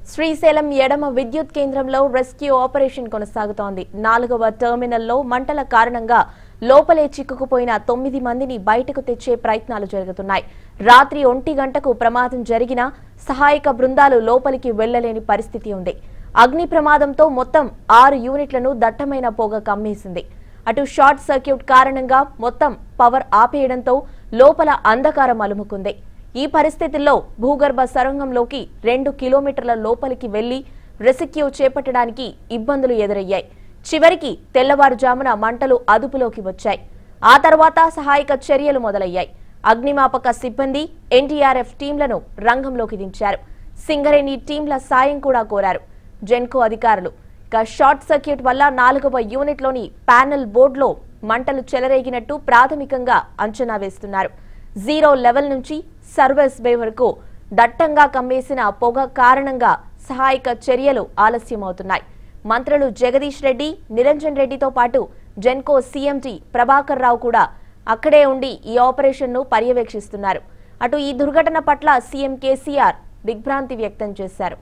శ్రీశైలం ఎడమ విద్యుత్ కేంద్రంలో రెస్క్యూ ఆపరేషన్ కొనసాగుతోంది నాలుగవ టెర్మినల్లో మంటల కారణంగా లోపలే చిక్కుకుపోయిన తొమ్మిది మందిని బయటకు తెచ్చే ప్రయత్నాలు జరుగుతున్నాయి రాత్రి ఒంటి గంటకు ప్రమాదం జరిగినా సహాయక బృందాలు లోపలికి వెళ్లలేని పరిస్థితి ఉంది అగ్ని ప్రమాదంతో మొత్తం ఆరు యూనిట్లను దట్టమైన పొగ కమ్మేసింది అటు షార్ట్ సర్క్యూట్ కారణంగా మొత్తం పవర్ ఆపేయడంతో లోపల అంధకారం అలుముకుంది ఈ పరిస్థితుల్లో భూగర్భ సొరంగంలోకి రెండు కిలోమీటర్ల లోపలికి వెళ్లి రెస్క్యూ చేపట్టడానికి ఇబ్బందులు ఎదురయ్యాయి చివరికి తెల్లవారుజామున మంటలు అదుపులోకి వచ్చాయి ఆ తర్వాత సహాయక చర్యలు మొదలయ్యాయి అగ్నిమాపక సిబ్బంది ఎన్డీఆర్ఎఫ్ టీంలను రంగంలోకి దించారు సింగరేణి టీంల సాయం కూడా కోరారు జెన్కో అధికారులు ఇక షార్ట్ సర్క్యూట్ వల్ల నాలుగవ యూనిట్లోని ప్యానెల్ బోర్డులో మంటలు చెలరేగినట్టు ప్రాథమికంగా అంచనా వేస్తున్నారు జీరో లెవెల్ నుంచి సర్వీస్ బే వరకు దట్టంగా కమ్మేసిన పొగ కారణంగా సహాయక చర్యలు ఆలస్యమవుతున్నాయి మంత్రులు జగదీష్ రెడ్డి నిరంజన్ రెడ్డితో పాటు జెన్కో సీఎంటీ ప్రభాకర్ రావు కూడా అక్కడే ఉండి ఈ ఆపరేషన్ను పర్యవేక్షిస్తున్నారు అటు ఈ దుర్ఘటన పట్ల సీఎం కేసీఆర్ దిగ్భ్రాంతి వ్యక్తం చేశారు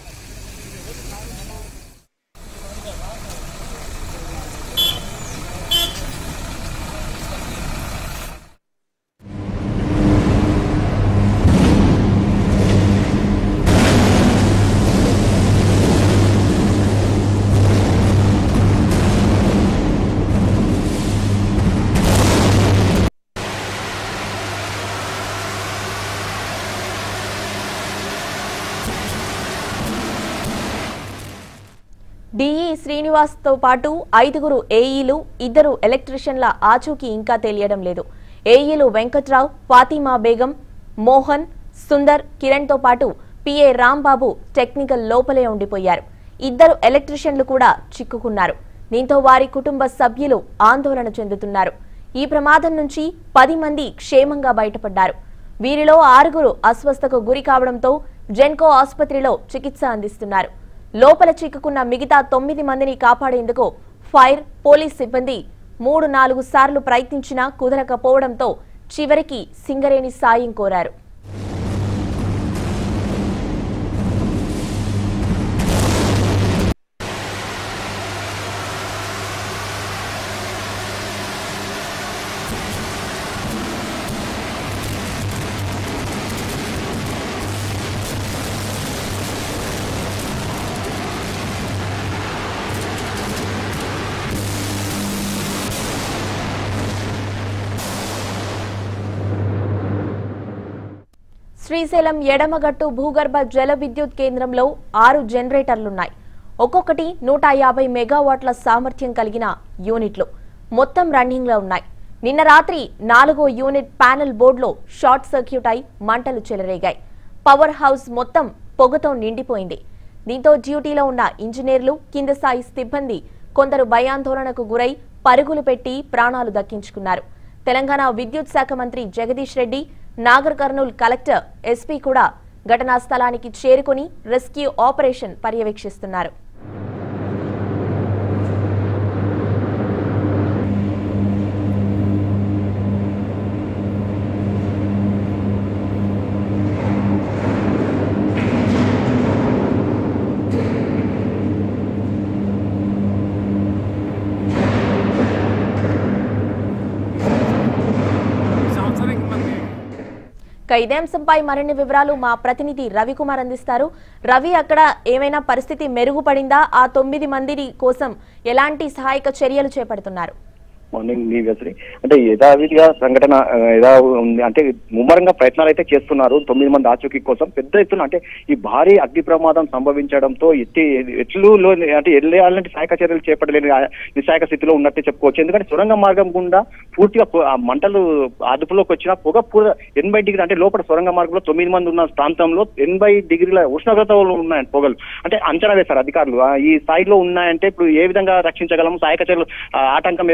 డిఈ శ్రీనివాస్ తో పాటు ఐదుగురు ఏఈలు ఇద్దరు ఎలక్ట్రీషియన్ల ఆచూకీ ఇంకా తెలియడం లేదు ఏఈలు వెంకట్రావు ఫాతిమా బేగం మోహన్ సుందర్ కిరణ్ తో పాటు పిఏ రాంబాబు టెక్నికల్ లోపలే ఉండిపోయారు ఇద్దరు ఎలక్ట్రీషియన్లు కూడా చిక్కుకున్నారు దీంతో వారి కుటుంబ సభ్యులు ఆందోళన చెందుతున్నారు ఈ ప్రమాదం నుంచి పది మంది క్షేమంగా బయటపడ్డారు వీరిలో ఆరుగురు అస్వస్థకు గురి కావడంతో జెన్కో ఆసుపత్రిలో చికిత్స అందిస్తున్నారు లోపల చిక్కుకున్న మిగతా తొమ్మిది మందిని కాపాడేందుకు ఫైర్ పోలీస్ సిబ్బంది మూడు నాలుగు సార్లు ప్రయత్నించినా కుదరకపోవడంతో చివరికి సింగరేణి సాయం కోరారు శ్రీశైలం ఎడమగట్టు భూగర్భ జల విద్యుత్ కేంద్రంలో ఆరు జనరేటర్లున్నాయి ఒక్కొక్కటి నూట యాభై మెగావాట్ల సామర్థ్యం కలిగిన యూనిట్లు మొత్తం రన్నింగ్ లో ఉన్నాయి నిన్న రాత్రి నాలుగో యూనిట్ ప్యానెల్ బోర్డులో షార్ట్ సర్క్యూట్ అయి మంటలు చెలరేగాయి పవర్ హౌస్ మొత్తం పొగతో నిండిపోయింది దీంతో డ్యూటీలో ఉన్న ఇంజనీర్లు కింద స్థాయి సిబ్బంది కొందరు భయాందోళనకు గురై పరుగులు పెట్టి ప్రాణాలు దక్కించుకున్నారు తెలంగాణ విద్యుత్ శాఖ మంత్రి జగదీష్ రెడ్డి నాగర్ కర్నూల్ కలెక్టర్ ఎస్పీ కూడా ఘటనా స్థలానికి చేరుకుని రెస్క్యూ ఆపరేషన్ పర్యవేక్షిస్తున్నారు సంవత్సరానికి మనకి ఇక ఇదే అంశంపై మరిన్ని వివరాలు మా ప్రతినిధి రవికుమార్ అందిస్తారు రవి అక్కడ ఏమైనా పరిస్థితి మెరుగుపడిందా ఆ తొమ్మిది మందిని కోసం ఎలాంటి సహాయక చర్యలు చేపడుతున్నారు మార్నింగ్ నీ వ్యసరి అంటే యథావిధిగా సంఘటన ఆ, యథా ఉంది అంటే ముమ్మరంగా ప్రయత్నాలు అయితే చేస్తున్నారు తొమ్మిది మంది ఆచూకీ కోసం పెద్ద ఎత్తున అంటే ఈ భారీ అగ్ని ప్రమాదం సంభవించడంతో ఎట్టి ఎట్లు లో అంటే వెళ్ళాలంటే సహాయక చర్యలు చేపట్టలేని ఆ నిస్సహాయక స్థితిలో ఉన్నట్టే చెప్పుకోవచ్చు ఎందుకంటే సొరంగ మార్గం గుండా పూర్తిగా పొ- ఆ మంటలు అదుపులోకి వచ్చిన పొగ పూర ఎనభై డిగ్రీ అంటే లోపల సొరంగ మార్గంలో తొమ్మిది మంది ఉన్న ప్రాంతంలో ఎనభై డిగ్రీల ఉష్ణోగ్రత ఉన్నాయి పొగలు అంటే అంచనా వేశారు అధికారులు ఆ, ఈ స్థాయిలో ఉన్నాయంటే ఇప్పుడు ఏ విధంగా రక్షించగలము సహాయక చర్యలు ఆ, ఆటంకం ఏర్పడుతుంది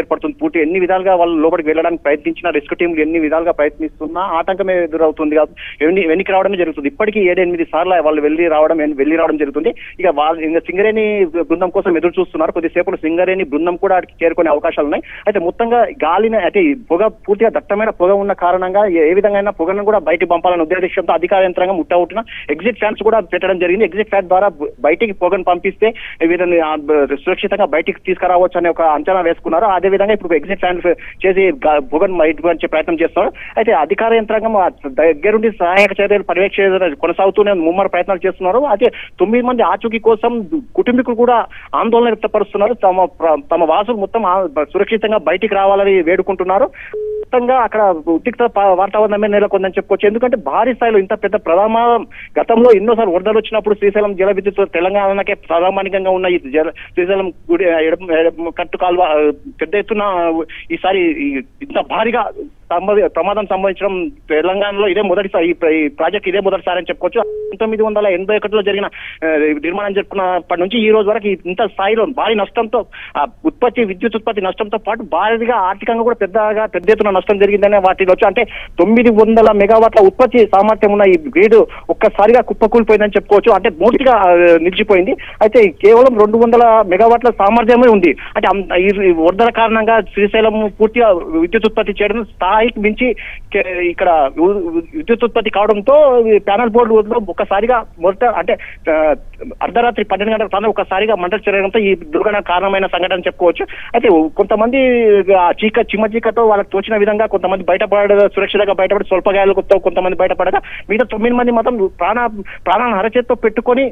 పూర్తి ఎన్ని విధాలుగా వాళ్ళు లోపలికి వెళ్ళడానికి ప్రయత్నించినా రెస్క్యూ టీంలు ఎన్ని విధాలుగా ప్రయత్నిస్తున్నా ఆటంకమే ఎదురవుతుంది కాబట్టి వెన్ని- వెనక్కి రావడమే జరుగుతుంది ఇప్పటికీ ఏడెనిమిది సార్లు వాళ్ళు వెళ్ళి రావడం వెళ్ళి రావడం జరుగుతుంది ఇక వాళ్ళు ఇంకా సింగరేణి బృందం కోసం ఎదురు చూస్తున్నారు కొద్దిసేపు సింగరేణి బృందం కూడా అక్కడికి చేరుకునే అవకాశాలు ఉన్నాయి అయితే మొత్తంగా గాలిని అయితే ఈ పొగ పూర్తిగా దట్టమైన పొగ ఉన్న కారణంగా ఏ ఏ విధంగా అయినా పొగను కూడా బయటికి పంపాలనే ఉద్దేశంతో అధికార యంత్రాంగం ముట్టవుతున్న ఎగ్జిట్ ఫ్యాన్స్ కూడా పెట్టడం జరిగింది ఎగ్జిట్ ఫ్యాన్ ద్వారా బ- బయటికి పొగను పంపిస్తే వీరిని ఆ, బ- సురక్షితంగా బయటికి తీసుకురావచ్చు అనే ఒక అంచనా వేసుకున్నారు అదే విధంగా ఇప్పుడు ఎగ్జిట్ ఫ్యాన్ చేసి గా- పొగను బయటకు వచ్చే ప్రయత్నం చేస్తున్నారు అయితే అధికార యంత్రాంగం ఆ దగ్గరుండి సహాయక చర్యలు పర్యవేక్షణ కొనసాగుతూనే ముమ్మర ప్రయత్నాలు చేస్తున్నారు అయితే తొమ్మిది మంది ఆచూకీ కోసం కుటుంబీకులు కూడా ఆందోళన వ్యక్తపరుస్తున్నారు తమ ప్ర- తమ వాసులు మొత్తం ఆ- సురక్షితంగా బయటికి రావాలని వేడుకుంటున్నారు మొత్తంగా అక్కడ ఉద్రిక్త ప- వాతావరణమే నెలకొందని చెప్పుకోవచ్చు ఎందుకంటే భారీ స్థాయిలో ఇంత పెద్ద ప్రమాదం గతంలో ఎన్నోసార్లు వరదలు వచ్చినప్పుడు శ్రీశైలం జల విద్యుత్ తెలంగాణకే ప్రామాణికంగా ఉన్న ఈ జల శ్రీశైలం గుడి ఎడమ- ఎడమ కట్టు కాలువ ఆ, పెద్ద ఎత్తున ఈసారి ఈ- ఇంత భారీగా సంభవి- ప్రమాదం సంభవించడం తెలంగాణలో ఇదే మొదటిసారి ఈ ప్ర- ఈ ప్రాజెక్ట్ ఇదే మొదటిసారి అని చెప్పుకోవచ్చు పంతొమ్మిది వందల ఎనభై ఒకటిలో జరిగిన ఆ, నిర్మాణం జరుపుకున్నప్పటి నుంచి ఈ రోజు వరకు ఇంత స్థాయిలో భారీ నష్టంతో ఆ, ఉత్పత్తి విద్యుత్ ఉత్పత్తి నష్టంతో పాటు భారీగా ఆర్థికంగా కూడా పెద్దగా పెద్ద ఎత్తున నష్టం జరిగిందనే వాటిలో వచ్చి అంటే తొమ్మిది వందల మెగావాట్ల ఉత్పత్తి సామర్థ్యం ఉన్న ఈ గ్రేడ్ ఒక్కసారిగా కుప్పకూలిపోయిందని చెప్పుకోవచ్చు అంటే పూర్తిగా ఆ, నిలిచిపోయింది అయితే కేవలం రెండు వందల మెగావాట్ల సామర్థ్యమే ఉంది అంటే అంత- ఈ ఈ వరదల కారణంగా శ్రీశైలం పూర్తిగా విద్యుత్ ఉత్పత్తి చేయడం స్థాయికి మించి కే- ఇక్కడ వి- విద్యుత్ ఉత్పత్తి కావడంతో ఈ ప్యానల్ బోర్డులో ఒక్కసారిగా మొదట అంటే ఆ, అర్ధరాత్రి పన్నెండు గంటల ప్రాంతం ఒక్కసారిగా మంటలు చెరగడంతో ఈ దుర్ఘటన కారణమైన సంఘటన చెప్పుకోవచ్చు అయితే కొంతమంది ఆ చీక చిమ్మ చీకతో వాళ్ళకి తోచిన విధంగా కొంతమంది బయటపడ సురక్షితంగా బయటపడి స్వల్పగాయాలతో కొంతమంది బయటపడగా మిగతా తొమ్మిది మంది మాత్రం ప్రాణ ప్రాణాలను అరచేత్తో పెట్టుకొని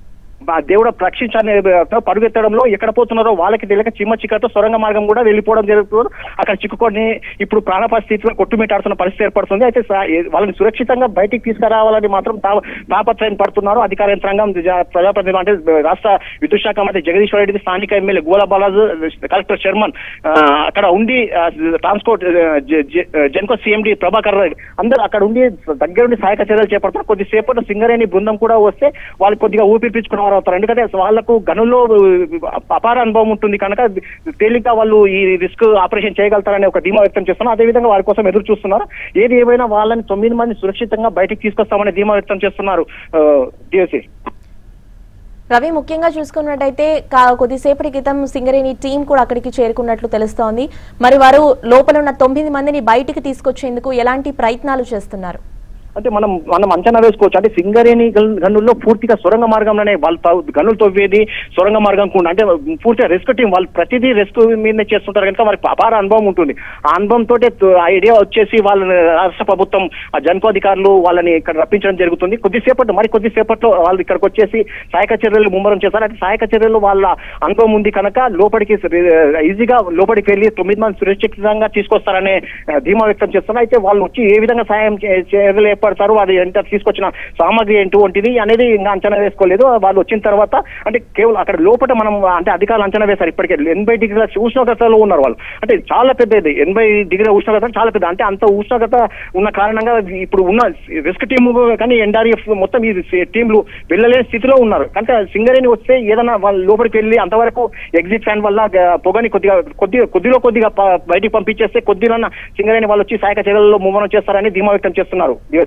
ఆ దేవుడు రక్షించాలని పరుగెత్తడంలో ఎక్కడ పోతున్నారో వాళ్ళకి తెలియక చిమ్మ చిక్కతో సొరంగ మార్గం కూడా వెళ్ళిపోవడం జరుగుతుంది అక్కడ చిక్కుకొని ఇప్పుడు ప్రాణాపాయ స్థితిలో కొట్టుమిట్టాడుతున్న పరిస్థితి ఏర్పడుతుంది అయితే సా- ఏ- వాళ్ళని సురక్షితంగా బయటికి తీసుకురావాలని మాత్రం తా- తాపత్రయం పడుతున్నారు అధికార యంత్రాంగం జ- ప్రజాప్రతినిధులు అంటే రాష్ట్ర విద్యుత్ శాఖ మంత్రి జగదీశ్వర రెడ్డి స్థానిక ఎమ్మెల్యే గోల బాలాజు కలెక్టర్ చైర్మన్ ఆ, అక్కడ ఉండి ఆ, ట్రాన్స్పోర్ట్ ఆ, జె- జె- జెన్కో సీఎండి ప్రభాకర్ రెడ్డి అందరూ అక్కడ ఉండి దగ్గర ఉండి సహాయక చర్యలు చేపడతారు కొద్దిసేపట్లో సింగరేణి బృందం కూడా వస్తే వాళ్ళు కొద్దిగా ఊపిరి పీల్చుకున్న వారు అవుతారు ఎందుకంటే వాళ్ళకు గనుల్లో అపార అనుభవం ఉంటుంది కనుక తేలిగ్గా వాళ్ళు ఈ రిస్క్ ఆపరేషన్ చేయగలుగుతారనే ఒక ధీమా వ్యక్తం చేస్తున్నారు అదేవిధంగా వారి కోసం ఎదురు చూస్తున్నారు ఏది ఏమైనా వాళ్ళని తొమ్మిది మంది సురక్షితంగా బయటికి తీసుకొస్తామనే ధీమా వ్యక్తం చేస్తున్నారు డిఎస్సి రవి ముఖ్యంగా చూసుకున్నట్టయితే కా- కొద్దిసేపటి క్రితం సింగరేణి టీం కూడా అక్కడికి చేరుకున్నట్లు తెలుస్తోంది మరి వారు లోపల ఉన్న తొమ్మిది మందిని బయటికి తీసుకొచ్చేందుకు ఎలాంటి ప్రయత్నాలు చేస్తున్నారు అంటే మనం మనం అంచనా వేసుకోవచ్చు అంటే సింగరేణి గన్- గనుల్లో పూర్తిగా సొరంగ మార్గంలోనే వాళ్ళు తవ్వు- గనులు తవ్వేది సొరంగ మార్గం కూడా అంటే పూర్తిగా రెస్క్యూ టీం వాళ్ళు ప్రతిదీ రెస్క్యూ మీదనే చేస్తుంటారు కనుక వారికి అపార అనుభవం ఉంటుంది ఆ అనుభవంతో ఐడియా వచ్చేసి వాళ్ళని రాష్ట్ర ప్రభుత్వం ఆ జన్కో అధికారులు వాళ్ళని ఇక్కడ రప్పించడం జరుగుతుంది కొద్దిసేపట్లో మరి కొద్దిసేపట్లో వాళ్ళు ఇక్కడికి వచ్చేసి సహాయక చర్యలు ముమ్మరం చేస్తారు అంటే సహాయక చర్యలు వాళ్ళ అనుభవం ఉంది కనుక లోపలికి ఈజీగా లోపలికి వెళ్ళి తొమ్మిది మంది సురక్షితంగా తీసుకొస్తారనే ఆ, ధీమా వ్యక్తం చేస్తున్నారు అయితే వాళ్ళు వచ్చి ఏ విధంగా సాయం చే- చర్యలు ఏర్పడతారు అది ఎంత తీసుకొచ్చిన సామాగ్రి ఏంటి అనేది ఇంకా అంచనా వేసుకోలేదు వాళ్ళు వచ్చిన తర్వాత అంటే కేవలం అక్కడ లోపల మనం అంటే అధికారులు అంచనా వేశారు ఇప్పటికే ఎనభై డిగ్రీల ఉష్ణోగ్రతలో ఉన్నారు వాళ్ళు అంటే చాలా పెద్దది ఎనభై డిగ్రీల ఉష్ణోగ్రత చాలా పెద్ద అంటే అంత ఉష్ణోగ్రత ఉన్న కారణంగా ఇప్పుడు ఉన్న రిస్క్ టీమ్ కానీ ఎన్డీఆర్ఎఫ్ మొత్తం ఈ టీంలు వెళ్ళలేని స్థితిలో ఉన్నారు కనుక సింగరేణి వస్తే ఏదైనా వాళ్ళ లోపలికి వెళ్ళి అంతవరకు ఎగ్జిట్ ఫ్యాన్ వల్ల గ- పొగని కొద్దిగా కొద్దిగా కొద్దిలో కొద్దిగా ప- బయటికి పంపించేస్తే కొద్దిగా సింగరేణి వాళ్ళు వచ్చి సహాయక చర్యల్లో ముమ్మరం చేస్తారని ధీమా వ్యక్తం చేస్తున్నారు దివశ్రీ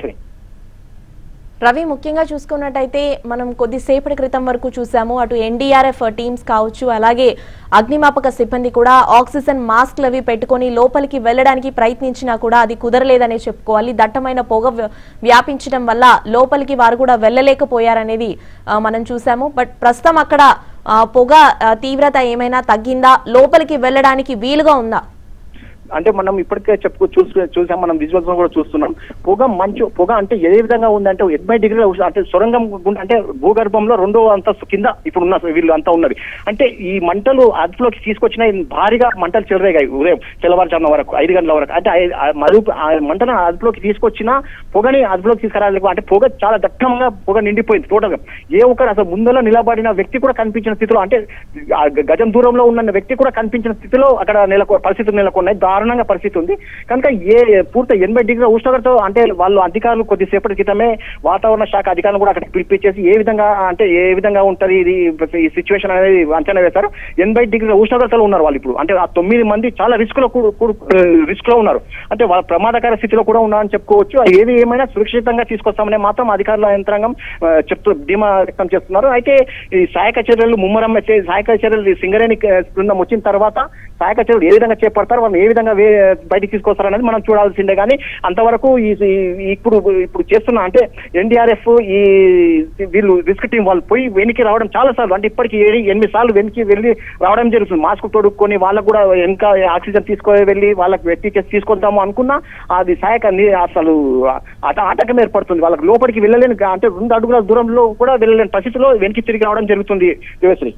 రవి ముఖ్యంగా చూసుకున్నట్టయితే మనం కొద్దిసేపటి క్రితం వరకు చూసాము అటు ఎన్డీఆర్ఎఫ్ టీమ్స్ కావచ్చు అలాగే అగ్నిమాపక సిబ్బంది కూడా ఆక్సిజన్ మాస్క్లు అవి పెట్టుకొని లోపలికి వెళ్ళడానికి ప్రయత్నించినా కూడా అది కుదరలేదనే చెప్పుకోవాలి దట్టమైన పొగ వ్య- వ్యాపించడం వల్ల లోపలికి వారు కూడా వెళ్ళలేకపోయారనేది ఆ, మనం చూసాము బట్ ప్రస్తుతం అక్కడ ఆ, పొగ ఆ, తీవ్రత ఏమైనా తగ్గిందా లోపలికి వెళ్ళడానికి వీలుగా ఉందా అంటే మనం ఇప్పటికే చెప్పుకో చూసు చూసాం మనం విజువల్స్ కూడా చూస్తున్నాం పొగ మంచు పొగ అంటే ఏ విధంగా ఉందంటే ఎనభై డిగ్రీల ఉష్ణ- అంటే సొరంగం గుండా అంటే భూగర్భంలో రెండో అంతస్తు కింద ఇప్పుడు ఉన్న వీళ్ళు అంతా ఉన్నది అంటే ఈ మంటలు అదుపులోకి తీసుకొచ్చిన ఈ భారీగా మంటలు చెలరేగాయి ఉదయం తెల్లవారుజామున వరకు ఐదు గంటల వరకు అంటే ఐ- ఆ మరుపు ఆ మంటను అదుపులోకి తీసుకొచ్చిన పొగని అదుపులోకి తీసుకురాలి అంటే పొగ చాలా దట్టంగా పొగ నిండిపోయింది టోటల్ గా ఏ ఒక్కరు అసలు ముందర నిలబడిన వ్యక్తి కూడా కనిపించిన స్థితిలో అంటే ఆ గజం దూరంలో ఉన్న వ్యక్తి కూడా కనిపించిన స్థితిలో అక్కడ నెలకు పరిస్థితులు నెలకొన్నాయి దా దారుణంగా పరిస్థితి ఉంది కనుక ఏ పూర్తి ఎనభై డిగ్రీ ఉష్ణోగ్రత అంటే వాళ్ళు అధికారులు కొద్దిసేపటి క్రితమే వాతావరణ శాఖ అధికారులు కూడా అక్కడికి పిలిపించేసి ఏ విధంగా అంటే ఏ విధంగా ఉంటది ఇది ఈ సిచ్యువేషన్ అనేది అంచనా వేశారు ఎనభై డిగ్రీల ఉష్ణోగ్రతలో ఉన్నారు వాళ్ళు ఇప్పుడు అంటే ఆ తొమ్మిది మంది చాలా రిస్క్ లో రిస్క్ లో ఉన్నారు అంటే వాళ్ళ ప్రమాదకర స్థితిలో కూడా ఉన్నారని చెప్పుకోవచ్చు ఏది ఏమైనా సురక్షితంగా తీసుకొస్తామని మాత్రం అధికారుల యంత్రాంగం ఆ, చెప్తూ ధీమా వ్యక్తం చేస్తున్నారు అయితే ఈ సహాయక చర్యలు ముమ్మరం అయితే సహాయక చర్యలు ఈ సింగరేణి ఆ, బృందం వచ్చిన తర్వాత సహాయక చర్యలు ఏ విధంగా చేపడతారు వాళ్ళు ఏ విధంగా వే- బయటికి తీసుకొస్తారు అనేది మనం చూడాల్సిందే కానీ అంతవరకు ఈ ఈ- ఇప్పుడు ఇప్పుడు చేస్తున్న అంటే ఎన్డీఆర్ఎఫ్ ఈ వీళ్ళు రిస్క్ టీం వాళ్ళు పోయి వెనక్కి రావడం చాలా సార్లు అంటే ఇప్పటికి ఏడు ఎనిమిది సార్లు వెనక్కి వెళ్ళి రావడం జరుగుతుంది మాస్క్ తొడుక్కొని వాళ్ళకు కూడా ఇంకా ఆక్సిజన్ తీసుకొని వెళ్ళి వాళ్ళకి వ్యక్తి చేసి తీసుకొద్దాము అనుకున్నా అది సహాయక ని- అసలు ఆట ఆటకం ఏర్పడుతుంది వాళ్ళకి లోపలికి వెళ్ళలేని అంటే రెండు అడుగుల దూరంలో కూడా వెళ్ళలేని పరిస్థితిలో వెనక్కి తిరిగి రావడం జరుగుతుంది దివశ్రీ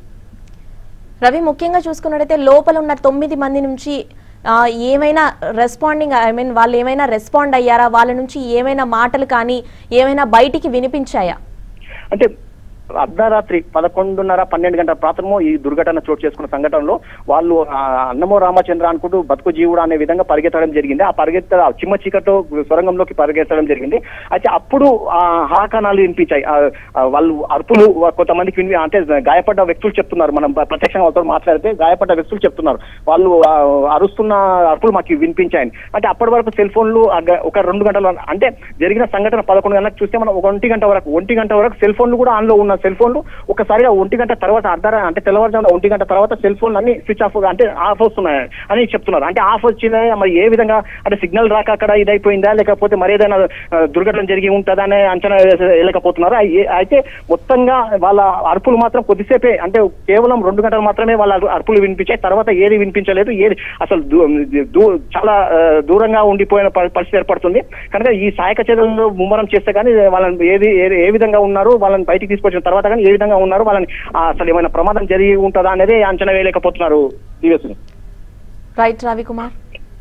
రవి ముఖ్యంగా చూసుకున్నట్టయితే లోపల ఉన్న తొమ్మిది మంది నుంచి ఆ, ఏమైనా రెస్పాండింగ్ ఐ మీన్ వాళ్ళు ఏమైనా రెస్పాండ్ అయ్యారా వాళ్ళ నుంచి ఏమైనా మాటలు కానీ ఏమైనా బయటికి వినిపించాయా అంటే అర్ధరాత్రి పదకొండున్నర పన్నెండు గంటల ప్రాంతము ఈ దుర్ఘటన చోటు చేసుకున్న సంఘటనలో వాళ్ళు ఆ, అన్నమో రామచంద్ర అనుకుంటూ బతుకు జీవుడు అనే విధంగా పరిగెత్తడం జరిగింది ఆ పరిగెత్త ఆ చిమ్మ చీకట్లో సొరంగంలోకి పరిగెత్తడం జరిగింది అయితే అప్పుడు ఆ హాకానాలు వినిపించాయి ఆ, ఆ, వాళ్ళు అరుపులు కొంతమందికి విని అంటే గాయపడ్డ వ్యక్తులు చెప్తున్నారు మనం ప్రత్యక్షంగా వాళ్ళతో మాట్లాడితే గాయపడ్డ వ్యక్తులు చెప్తున్నారు వాళ్ళు ఆ, అరుస్తున్న అరుపులు మాకు వినిపించాయి అంటే అప్పటి వరకు సెల్ ఫోన్లు ఆ గ- ఒక రెండు గంటల అంటే జరిగిన సంఘటన పదకొండు గంటలకు చూస్తే మనం ఒక ఒంటి గంట వరకు ఒంటి గంట వరకు సెల్ ఫోన్లు కూడా ఆన్లో ఉన్న సెల్ ఫోన్లు ఒకసారిగా ఒంటి గంట తర్వాత అర్ధ అంటే తెల్లవారుజామున ఒంటి గంట తర్వాత సెల్ ఫోన్లు అన్ని స్విచ్ ఆఫ్ అంటే ఆఫ్ వస్తున్నాయి అని చెప్తున్నారు అంటే ఆఫ్ వచ్చినాయి మరి ఏ విధంగా అంటే సిగ్నల్ రాక అక్కడ ఇదైపోయిందా లేకపోతే మరి ఏదైనా ఆ, దుర్ఘటన జరిగి ఉంటుందా అనే అంచనా వేసే- వేయలేకపోతున్నారు అయి- అయితే మొత్తంగా వాళ్ళ అరుపులు మాత్రం కొద్దిసేపే అంటే కేవలం రెండు గంటలు మాత్రమే వాళ్ళ అరు- అరుపులు వినిపించాయి తర్వాత ఏది వినిపించలేదు ఏది అసలు దూ- దూ- చాలా ఆ, దూరంగా ఉండిపోయిన పరి- పరిస్థితి ఏర్పడుతుంది కనుక ఈ సహాయక చర్యలను ముమ్మరం చేస్తే కానీ వాళ్ళని ఏది ఏ- ఏ విధంగా ఉన్నారు వాళ్ళని బయటికి తీసుకొచ్చిన తర్వాత కానీ ఏ విధంగా ఉన్నారు వాళ్ళని ఆ, అసలు ఏమైనా ప్రమాదం జరిగి ఉంటుందా అనేది అంచనా వేయలేకపోతున్నారు దివ్యశ్రీ రైట్ రవికుమార్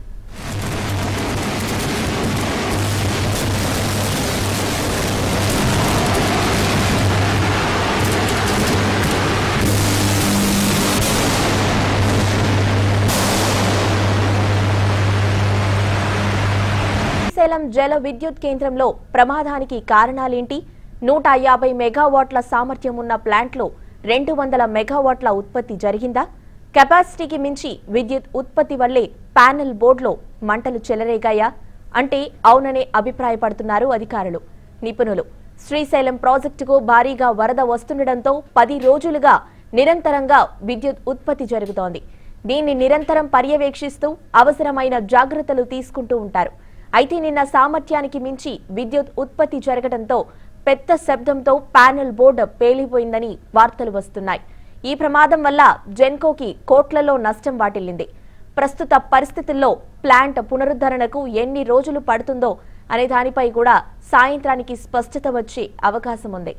శ్రీశైలం జల విద్యుత్ కేంద్రంలో ప్రమాదానికి కారణాలేంటి నూట యాభై మెగావాట్ల సామర్థ్యం ఉన్న ప్లాంట్లో రెండు వందల మెగావాట్ల ఉత్పత్తి జరిగిందా కెపాసిటీకి మించి విద్యుత్ ఉత్పత్తి వల్లే ప్యానెల్ బోర్డులో మంటలు చెలరేగాయా అంటే అవుననే అభిప్రాయపడుతున్నారు అధికారులు నిపుణులు శ్రీశైలం ప్రాజెక్టుకు భారీగా వరద వస్తుండటంతో పది రోజులుగా నిరంతరంగా విద్యుత్ ఉత్పత్తి జరుగుతోంది దీన్ని నిరంతరం పర్యవేక్షిస్తూ అవసరమైన జాగ్రత్తలు తీసుకుంటూ ఉంటారు అయితే నిన్న సామర్థ్యానికి మించి విద్యుత్ ఉత్పత్తి జరగడంతో పెద్ద శబ్దంతో ప్యానెల్ బోర్డు పేలిపోయిందని వార్తలు వస్తున్నాయి ఈ ప్రమాదం వల్ల జెన్కోకి కోట్లలో నష్టం వాటిల్లింది ప్రస్తుత పరిస్థితుల్లో ప్లాంట్ పునరుద్ధరణకు ఎన్ని రోజులు పడుతుందో అనే దానిపై కూడా సాయంత్రానికి స్పష్టత వచ్చే అవకాశం ఉంది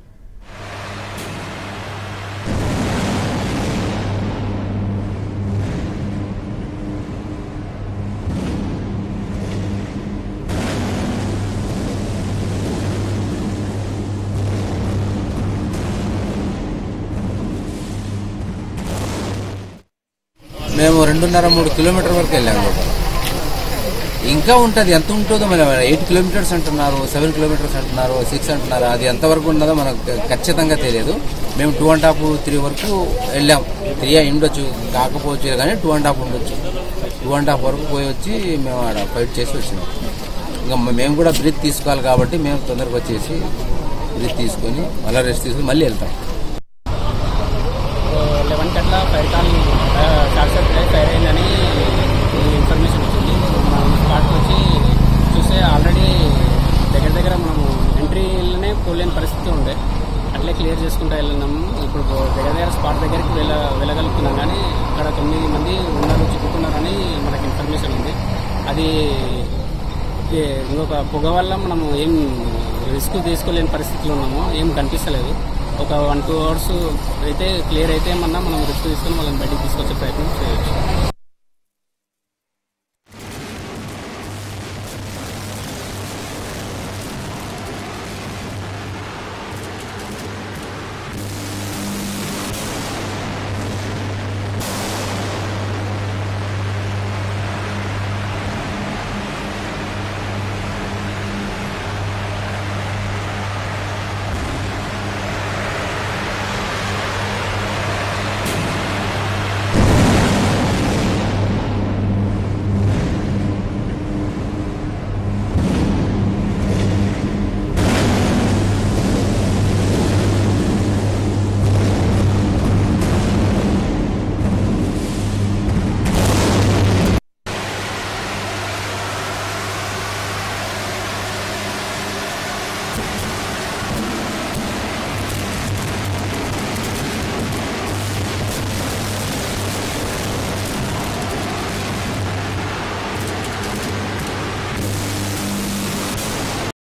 మేము రెండున్నర మూడు కిలోమీటర్ వరకు వెళ్ళాము లోపల ఇంకా ఉంటుంది ఎంత ఉంటుందో మరి ఎయిట్ కిలోమీటర్స్ అంటున్నారు సెవెన్ కిలోమీటర్స్ అంటున్నారు సిక్స్ అంటున్నారు అది ఎంతవరకు ఉన్నదో మనకు ఖచ్చితంగా తెలియదు మేము టూ అండ్ హాఫ్ త్రీ వరకు వెళ్ళాం త్రీ ఉండొచ్చు కాకపోవచ్చు కానీ టూ అండ్ హాఫ్ ఉండొచ్చు టూ అండ్ హాఫ్ వరకు పోయి వచ్చి మేము ఆడ ఫైట్ చేసి వచ్చినాం ఇంకా మేము కూడా బ్రీత్ తీసుకోవాలి కాబట్టి మేము తొందరగా వచ్చేసి బ్రీత్ తీసుకొని మళ్ళీ రెస్ట్ తీసుకొని మళ్ళీ వెళ్తాం లెవెన్ కట్ల fire call short circuit fire అయిందని ఈ ఇన్ఫర్మేషన్ వచ్చింది మనం స్పాట్కి వచ్చి చూస్తే ఆల్రెడీ దగ్గర దగ్గర మనము ఎంట్రీలోనే పోలేని పరిస్థితి ఉండే అట్లే క్లియర్ చేసుకుంటూ వెళ్ళినాము ఇప్పుడు దగ్గర దగ్గర స్పాట్ దగ్గరికి వెళ్ళ వెళ్ళగలుగుతున్నాం కానీ అక్కడ తొమ్మిది మంది ఉన్నారు చిక్కుకున్నారని మనకి ఇన్ఫర్మేషన్ ఉంది అది ఏ, ఇంకొక పొగ వల్ల మనము ఏం రిస్క్ తీసుకోలేని పరిస్థితిలో ఉన్నాము ఏం కనిపిస్తలేదు ఒక వన్ టూ అవర్స్ అయితే క్లియర్ అయితే ఏమన్నా మనం రిస్క్ తీసుకొని వాళ్ళని బయటికి తీసుకొచ్చే ప్రయత్నం చేయొచ్చు